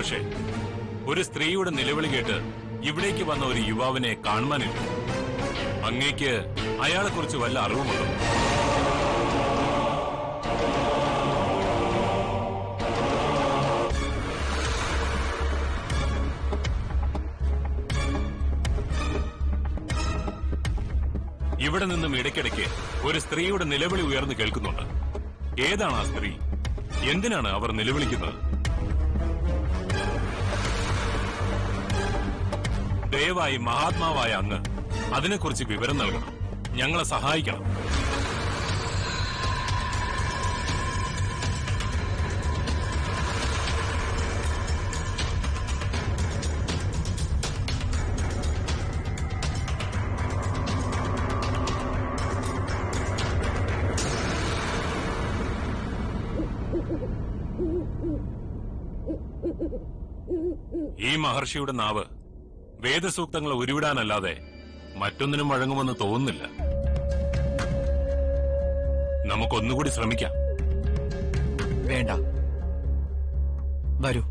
മഹർഷി ഒരു സ്ത്രീയുടെ നിലവിളി കേട്ട് ഇവിടേക്ക് വന്ന ഒരു യുവാവിനെ കാണുവാനില്ല അങ്ങേക്ക് അയാളെക്കുറിച്ച് വല്ല അറിവുമുണ്ടോ ഇവിടെ നിന്നും ഇടയ്ക്കിടയ്ക്ക് ഒരു സ്ത്രീയുടെ നിലവിളി ഉയർന്നു കേൾക്കുന്നുണ്ട് ഏതാണ് ആ സ്ത്രീ എന്തിനാണ് അവർ നിലവിളിക്കുന്നത് ദയവായി മഹാത്മാവായ അങ്ങ് അതിനെക്കുറിച്ച് വിവരം നൽകണം ഞങ്ങളെ സഹായിക്കണം ഈ മഹർഷിയുടെ നാവ് വേദസൂക്തങ്ങൾ ഉരുവിടാനല്ലാതെ മറ്റൊന്നിനും വഴങ്ങുമെന്ന് തോന്നുന്നില്ല നമുക്കൊന്നുകൂടി ശ്രമിക്കാം വേണ്ട വരൂ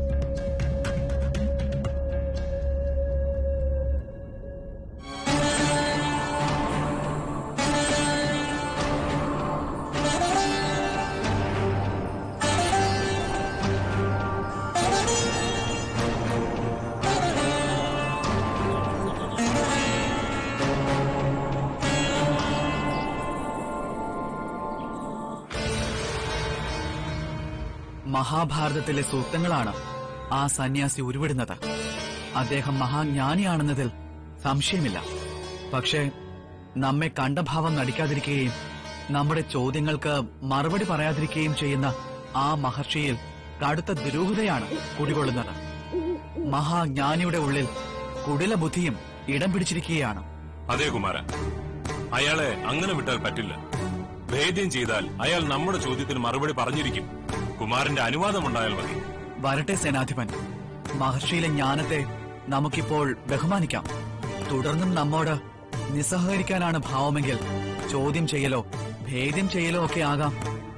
മഹാഭാരതത്തിലെ സൂക്തങ്ങളാണ് ആ സന്യാസി ഉരുവിടുന്നത് അദ്ദേഹം മഹാജ്ഞാനിയാണെന്നതിൽ സംശയമില്ല പക്ഷേ നമ്മെ കണ്ടഭാവം നടിക്കാതിരിക്കുകയും നമ്മുടെ ചോദ്യങ്ങൾക്ക് മറുപടി പറയാതിരിക്കുകയും ചെയ്യുന്ന ആ മഹർഷിയിൽ കടുത്ത ദുരൂഹതയാണ് കുടികൊള്ളുന്നത് മഹാജ്ഞാനിയുടെ ഉള്ളിൽ കുടില ബുദ്ധിയും ഇടം പിടിച്ചിരിക്കുകയാണ് അതെ കുമാരൻ അയാളെ അങ്ങനെ വിട്ടാൽ പറ്റില്ല ഭേദ്യം ചെയ്താൽ അയാൾ നമ്മുടെ ചോദ്യത്തിന് മറുപടി പറഞ്ഞിരിക്കും കുമാരന്റെ അനുവാദമുണ്ടായാൽ മതി വരട്ടെ സേനാധിപൻ മഹർഷിയിലെ ജ്ഞാനത്തെ നമുക്കിപ്പോൾ ബഹുമാനിക്കാം തുടർന്നും നമ്മോട് നിസ്സഹകരിക്കാനാണ് ഭാവമെങ്കിൽ ചോദ്യം ചെയ്യലോ ഭേദ്യം ചെയ്യലോ ഒക്കെ ആകാം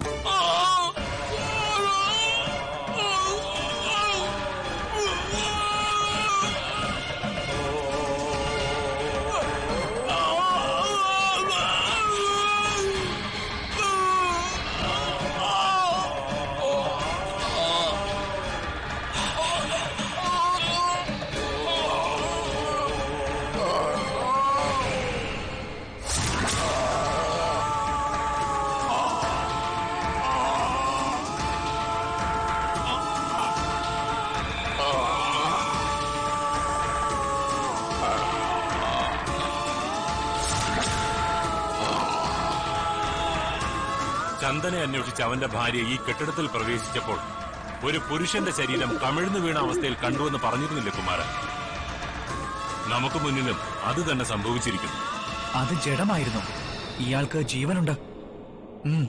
ചന്ദനെ അന്വേഷിച്ച് അവന്റെ ഭാര്യ ഈ കെട്ടിടത്തിൽ പ്രവേശിച്ചപ്പോൾ ഒരു പുരുഷന്റെ ശരീരം കമിഴ്ന്നു വീണ അവസ്ഥയിൽ കണ്ടുവെന്ന് പറഞ്ഞിരുന്നില്ലേ കുമാരൻ നമുക്ക് മുന്നിലും അത് തന്നെ സംഭവിച്ചിരിക്കുന്നു അത് ജഡമായിരുന്നു ഇയാൾക്ക് ജീവനുണ്ട് ഉം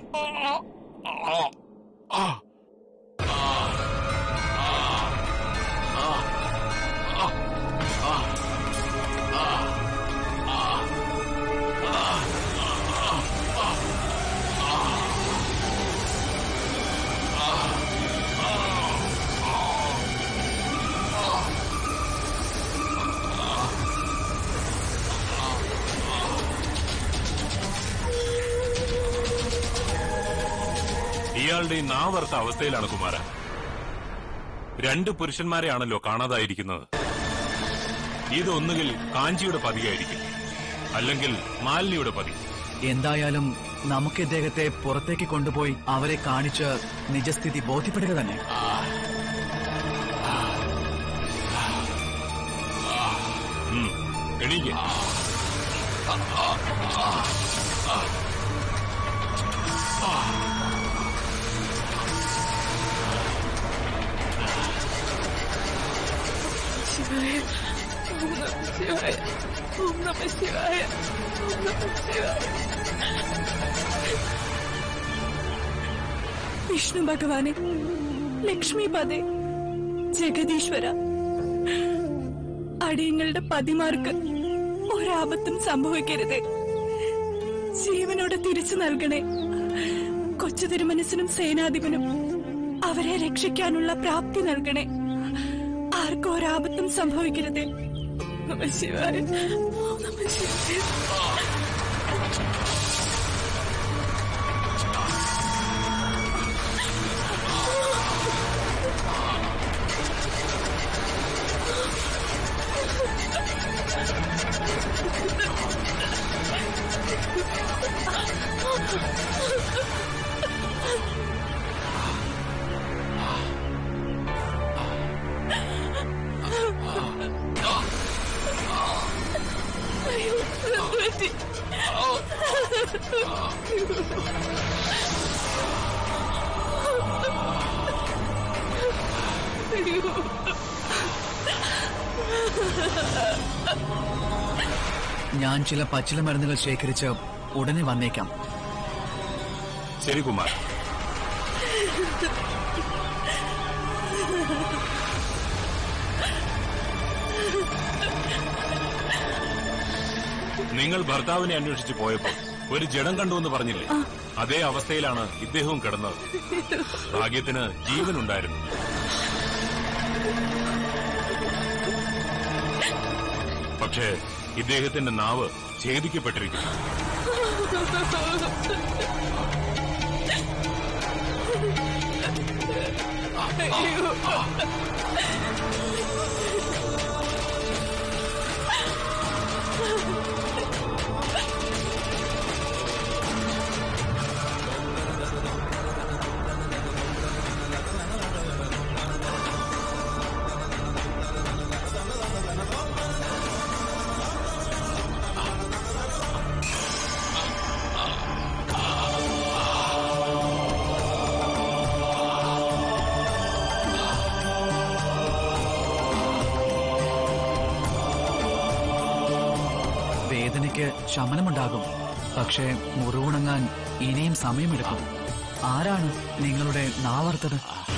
ഇയാളുടെ ഈ നാവർത്ത അവസ്ഥയിലാണ് കുമാര രണ്ട് പുരുഷന്മാരെയാണല്ലോ കാണാതായിരിക്കുന്നത് ഇതൊന്നുകിൽ കാഞ്ചിയുടെ പതിയായിരിക്കും അല്ലെങ്കിൽ മാലിനിയുടെ പതി എന്തായാലും നമുക്ക് ഇദ്ദേഹത്തെ പുറത്തേക്ക് കൊണ്ടുപോയി അവരെ കാണിച്ച് നിജസ്ഥിതി ബോധ്യപ്പെടുക തന്നെ ഉം, എണീക്ക് ശിവായ ഓം നമഃ ശിവായ ഓം നമഃ ശിവായ ഓം നമഃ ശിവായ വിഷ്ണു ഭഗവാനെ ലക്ഷ്മിപദേ ജഗദീശ്വര അടിയങ്ങളുടെ പതിമാർക്ക് ഒരാപത്തും സംഭവിക്കരുത് ജീവനോടെ തിരിച്ചു നൽകണേ കൊച്ചു തിരുമനസിനും സേനാധിപനും അവരെ രക്ഷിക്കാനുള്ള പ്രാപ്തി നൽകണേ ഒരാപത്തും സംഭവിക്കരുതേ നമ ശിവായ ഓം നമ ശിവായ അയ്യോ എന്ത് പറ്റി അയ്യോ ഞാൻ ചില പച്ചില മരുന്നുകൾ ശേഖരിച്ച് ഉടനെ വന്നേക്കാം ശരി കുമാർ നിങ്ങൾ ഭർത്താവിനെ അന്വേഷിച്ച് പോയപ്പോൾ ഒരു ജഡം കണ്ടുവെന്ന് പറഞ്ഞില്ലേ അതേ അവസ്ഥയിലാണ് ഇദ്ദേഹവും കിടന്നത് ഭാഗ്യത്തിന് ജീവനുണ്ടായിരുന്നു പക്ഷേ ഇദ്ദേഹത്തിന്റെ നാവ് ഛേദിക്കപ്പെട്ടിരിക്കുന്നു വേദനയ്ക്ക് ശമനമുണ്ടാകും പക്ഷേ മുറിവുണങ്ങാൻ ഇനിയും സമയമെടുക്കും ആരാണ് നിങ്ങളുടെ നാവർത്തത്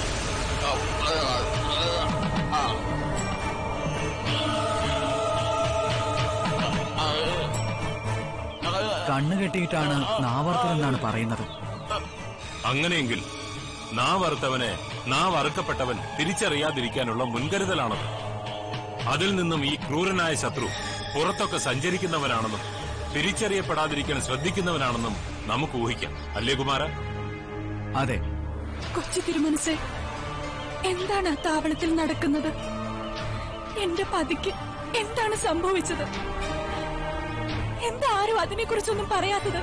കണ്ണു കെട്ടിയിട്ടാണ് നാവർത്തതെന്നാണ് പറയുന്നത് അങ്ങനെയെങ്കിൽ നാവറുത്തവനെ നാവറുക്കപ്പെട്ടവൻ തിരിച്ചറിയാതിരിക്കാനുള്ള മുൻകരുതലാണത് അതിൽ നിന്നും ഈ ക്രൂരനായ ശത്രു പുറത്തൊക്കെ സഞ്ചരിക്കുന്നവനാണെന്നും തിരിച്ചറിയപ്പെടാതിരിക്കാൻ ശ്രദ്ധിക്കുന്നവനാണെന്നും നമുക്ക് ഊഹിക്കാം അല്ലേ കുമാര അതെ കൊച്ചു തിരുമനസെ എന്താണ് ആ താവളത്തിൽ നടക്കുന്നത് എന്റെ പതിക്ക് എന്താണ് സംഭവിച്ചത് എന്താ ആരും അതിനെക്കുറിച്ചൊന്നും പറയാത്തത്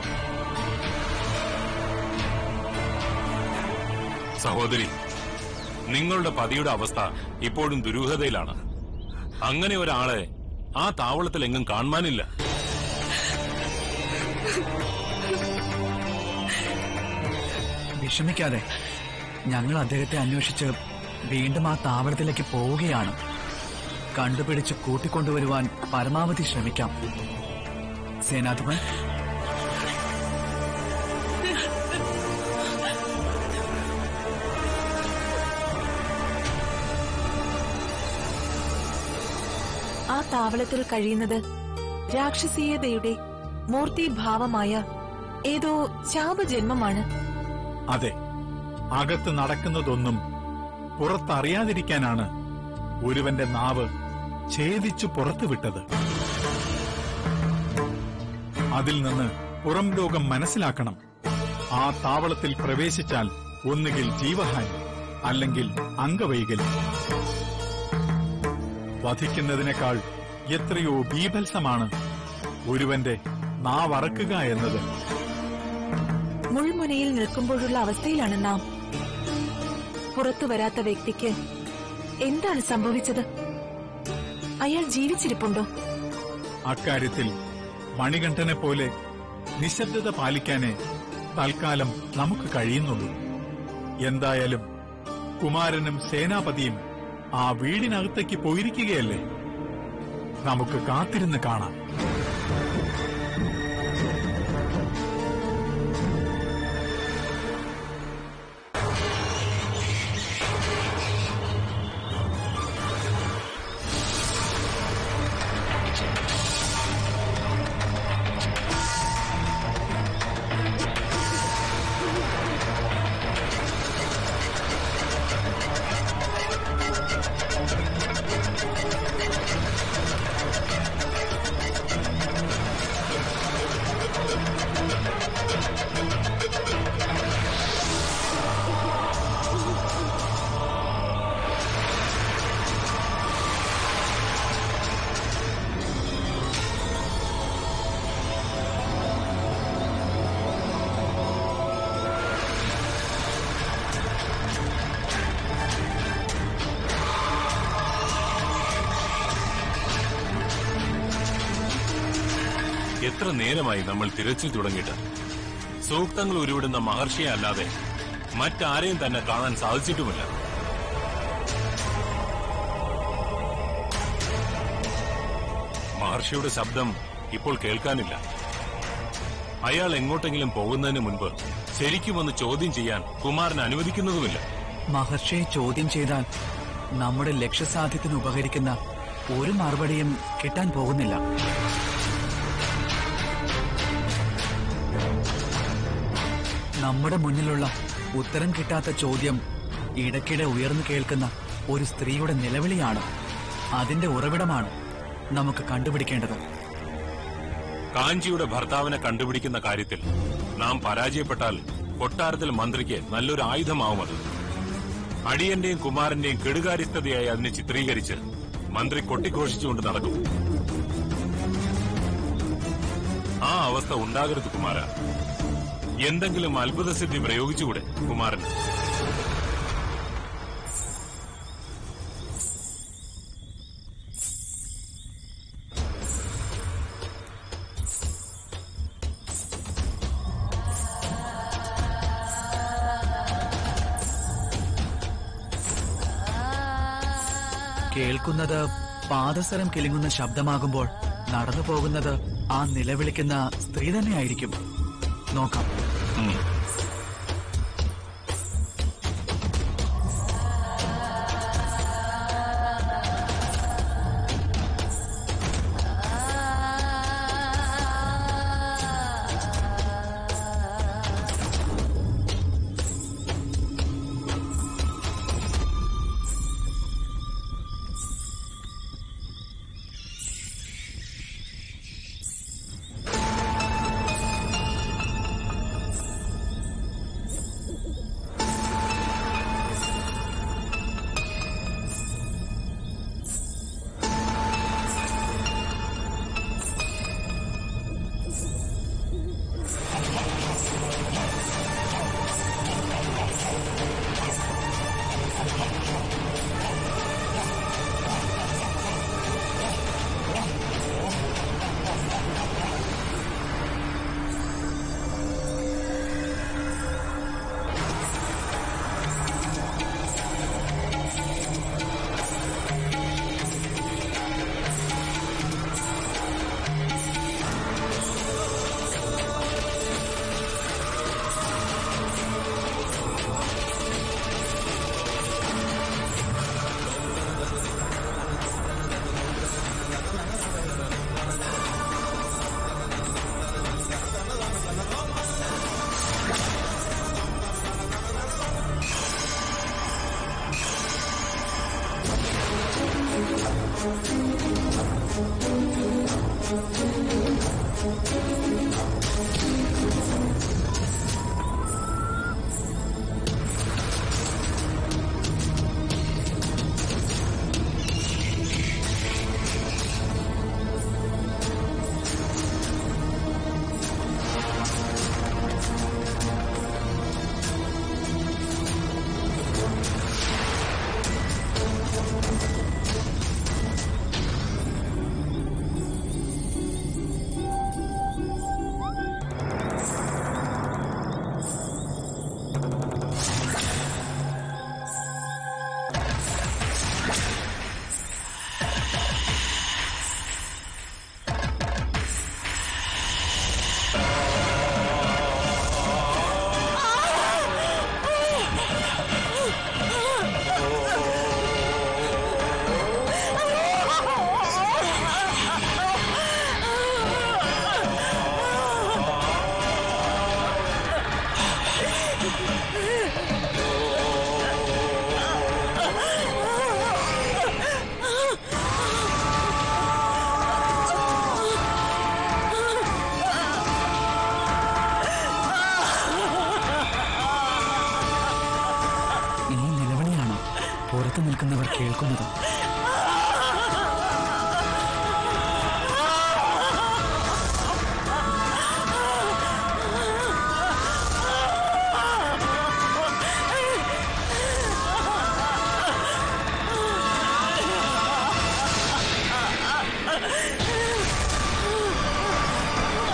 സഹോദരി നിങ്ങളുടെ പതിയുടെ അവസ്ഥ ഇപ്പോഴും ദുരൂഹതയിലാണ് അങ്ങനെ ഒരാളെ ആ താവളത്തിൽ എങ്ങും കാണുവാനില്ല വിഷമിക്കാതെ ഞങ്ങൾ അദ്ദേഹത്തെ അന്വേഷിച്ച് വീണ്ടും ആ താവളത്തിലേക്ക് പോവുകയാണ് കണ്ടുപിടിച്ച് കൂട്ടിക്കൊണ്ടുവരുവാൻ പരമാവധി ശ്രമിക്കാം സേനാധിപൻ ആ താവളത്തിൽ കഴിയുന്നത് രാക്ഷസീയതയുടെ മൂർത്തിഭാവമായ ഏതോ ശാപജന്മമാണ് അതെ അകത്ത് നടക്കുന്നതൊന്നും പുറത്തറിയാതിരിക്കാനാണ് ഒരുവന്റെ നാവ് ഛേദിച്ചു പുറത്തുവിട്ടത് അതിൽ നിന്ന് പുറം ലോകം മനസ്സിലാക്കണം ആ താവളത്തിൽ പ്രവേശിച്ചാൽ ഒന്നുകിൽ ജീവഹാനി അല്ലെങ്കിൽ അംഗവൈകല്യം വധിക്കുന്നതിനേക്കാൾ എത്രയോ ബീഭത്സമാണ് ഒരുവന്റെ നാവറക്കുക എന്നത് മുൾമുനയിൽ നിൽക്കുമ്പോഴുള്ള അവസ്ഥയിലാണ് നാം പുറത്തു വരാത്ത വ്യക്തിക്ക് എന്താണ് സംഭവിച്ചത് അയാൾ ജീവിച്ചിരിപ്പുണ്ടോ അക്കാര്യത്തിൽ മണികണ്ഠനെ പോലെ നിശബ്ദത പാലിക്കാനേ തൽക്കാലം നമുക്ക് കഴിയുന്നുള്ളൂ എന്തായാലും കുമാരനും സേനാപതിയും ആ വീടിനകത്തേക്ക് പോയിരിക്കുകയല്ലേ നമുക്ക് കാത്തിരുന്ന് കാണാം എത്ര നേരമായി നമ്മൾ തിരച്ചിൽ തുടങ്ങിയിട്ട് സൂക്തങ്ങൾ ഉരുവിടുന്ന മഹർഷിയെ അല്ലാതെ മറ്റാരെയും തന്നെ കാണാൻ സാധിച്ചിട്ടുമില്ല മഹർഷിയുടെ ശബ്ദം ഇപ്പോൾ കേൾക്കാനില്ല അയാൾ എങ്ങോട്ടെങ്കിലും പോകുന്നതിന് മുൻപ് ശരിക്കും ഒന്ന് ചോദ്യം ചെയ്യാൻ കുമാരൻ അനുവദിക്കുന്നതുമില്ല മഹർഷിയെ ചോദ്യം ചെയ്താൽ നമ്മുടെ ലക്ഷ്യസാധ്യത്തിന് ഉപകരിക്കുന്ന ഒരു മറുപടിയും കിട്ടാൻ പോകുന്നില്ല നമ്മുടെ മുന്നിലുള്ള ഉത്തരം കിട്ടാത്ത ചോദ്യം ഇടയ്ക്കിടെ ഉയർന്നു കേൾക്കുന്ന ഒരു സ്ത്രീയുടെ നിലവിളിയാണ് അതിന്റെ ഉറവിടമാണ് നമുക്ക് കണ്ടുപിടിക്കേണ്ടത് കാഞ്ചിയുടെ ഭർത്താവിനെ കണ്ടുപിടിക്കുന്ന കാര്യത്തിൽ നാം പരാജയപ്പെട്ടാൽ കൊട്ടാരത്തിൽ മന്ത്രിക്ക് നല്ലൊരു ആയുധമാവും അത് അടിയന്റെയും കുമാരന്റെയും കെടുകാര്യസ്ഥതയായി അതിനെ ചിത്രീകരിച്ച് മന്ത്രി കൊട്ടിഘോഷിച്ചുകൊണ്ട് നടക്കും ആ അവസ്ഥ ഉണ്ടാകരുത് കുമാര എന്തെങ്കിലും അത്ഭുതസിദ്ധി പ്രയോഗിച്ചുകൂടെ കുമാരൻ കേൾക്കുന്നത് പാദസരം കിലുങ്ങുന്ന ശബ്ദമാകുമ്പോൾ നടന്നു പോകുന്നത് ആ നിലവിളിക്കുന്ന സ്ത്രീ തന്നെയായിരിക്കും നോക്കാം ഉം. ഈ നിലവിളിയാണ് പുറത്തു നിൽക്കുന്നവർ കേൾക്കുന്നത് ആ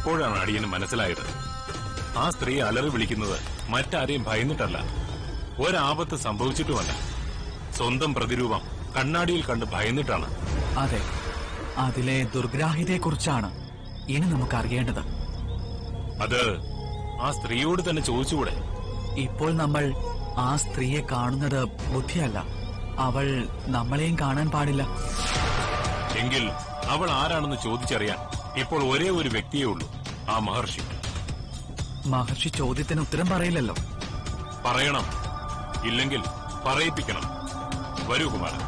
അപ്പോഴാണ് അടിയന് മനസ്സിലായത് ആ സ്ത്രീ അലറി വിളിക്കുന്നത് മറ്റാരെയും ഭയന്നിട്ടല്ല ഒരാപത്ത് സംഭവിച്ചിട്ടുമല്ല സ്വന്തം പ്രതിരൂപം കണ്ണാടിയിൽ കണ്ട് ഭയന്നിട്ടാണ് അതെ അതിലെ ദുർഗ്രാഹ്യതയെക്കുറിച്ചാണ് ഇനി നമുക്ക് അറിയേണ്ടത് അത് ആ സ്ത്രീയോട് തന്നെ ചോദിച്ചുകൂടെ ഇപ്പോൾ നമ്മൾ ആ സ്ത്രീയെ കാണുന്നത് ബുദ്ധിയല്ല അവൾ നമ്മളെയും കാണാൻ പാടില്ല എങ്കിൽ അവൾ ആരാണെന്ന് ചോദിച്ചറിയാൻ ഇപ്പോൾ ഒരേ ഒരു വ്യക്തിയേ ഉള്ളൂ ആ മഹർഷി മഹർഷി ചോദ്യത്തിന് ഉത്തരം പറയില്ലല്ലോ പറയണം ഇല്ലെങ്കിൽ പറയിപ്പിക്കണം വരൂ കുമാരൻ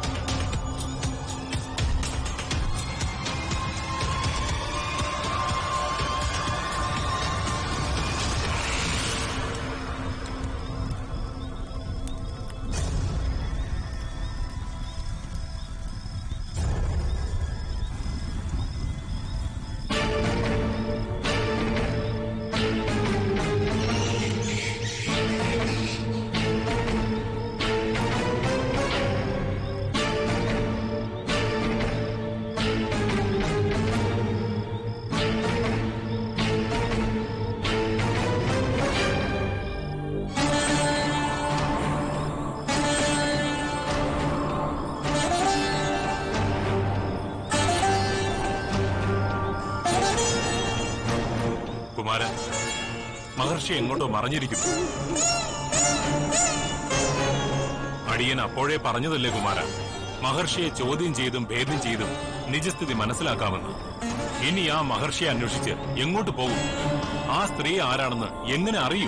കുമാരൻ മഹർഷി എങ്ങോട്ടോ മറഞ്ഞിരിക്കുന്നു അടിയൻ അപ്പോഴേ പറഞ്ഞതല്ലേ കുമാര മഹർഷിയെ ചോദ്യം ചെയ്തും ഭേദം ചെയ്തും നിജസ്ഥിതി മനസ്സിലാക്കാമെന്ന് ഇനി ആ മഹർഷിയെ അന്വേഷിച്ച് എങ്ങോട്ട് പോകും ആ സ്ത്രീ ആരാണെന്ന് എങ്ങനെ അറിയും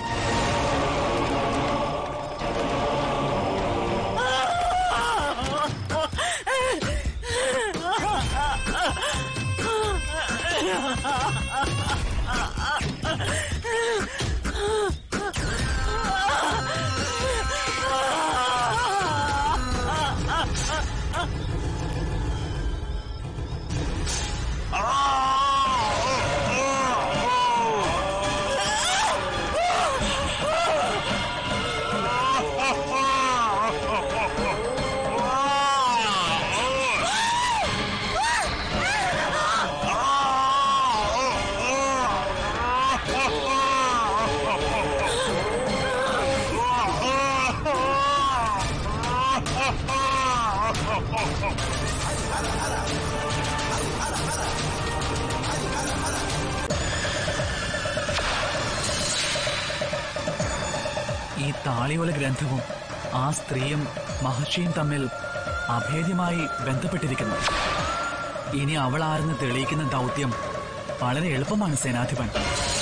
ഈ താളിയോല ഗ്രന്ഥവും ആ സ്ത്രീയും മഹർഷിയും തമ്മിൽ അഭേദ്യമായി ബന്ധപ്പെട്ടിരിക്കുന്നു ഇനി അവൾ ആരെന്ന് തെളിയിക്കുന്ന ദൗത്യം വളരെ എളുപ്പമാണ് സേനാധിപൻ